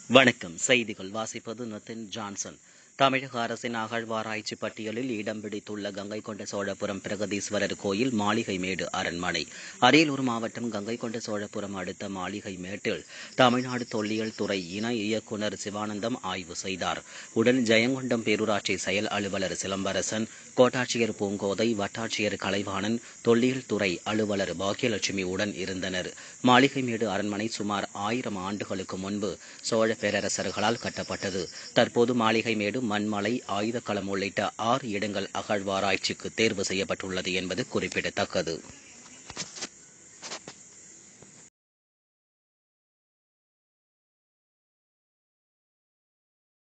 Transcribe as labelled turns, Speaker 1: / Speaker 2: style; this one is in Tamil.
Speaker 1: வணக்கம் செய்திகள் வாசிப்பது நத்தின் ஜான்சன் தமிழக அரசின் அகழ்வாராய்ச்சி பட்டியலில் இடம் பிடித்துள்ள கங்கை கொண்ட சோழபுரம் பிரகதீஸ்வரர் கோயில் மாளிகை மேடு அரண்மனை அரியலூர் மாவட்டம் கங்கை கொண்ட சோழபுரம் அடுத்த மாளிகை மேட்டில் தமிழ்நாடு தொல்லியல் துறை இணை இயக்குநர் சிவானந்தம் ஆய்வு செய்தார் உடன் ஜெயங்கொண்டம் பேரூராட்சி செயல் அலுவலர் சிலம்பரசன் கோட்டாட்சியர் பூங்கோதை வட்டாட்சியர் கலைவாணன் தொல்லியல் துறை அலுவலர் பாக்கியலட்சுமி உடன் இருந்தனர் மாளிகைமேடு அரண்மனை சுமார் ஆயிரம் ஆண்டுகளுக்கு முன்பு சோழ பேரரசர்களால் கட்டப்பட்டது தற்போது மாளிகைமேடு மண்மலை ஆயுதக்களம் உள்ளிட்ட ஆறு இடங்கள் அகழ்வாராய்ச்சிக்கு தேர்வு செய்யப்பட்டுள்ளது என்பது குறிப்பிடத்தக்கது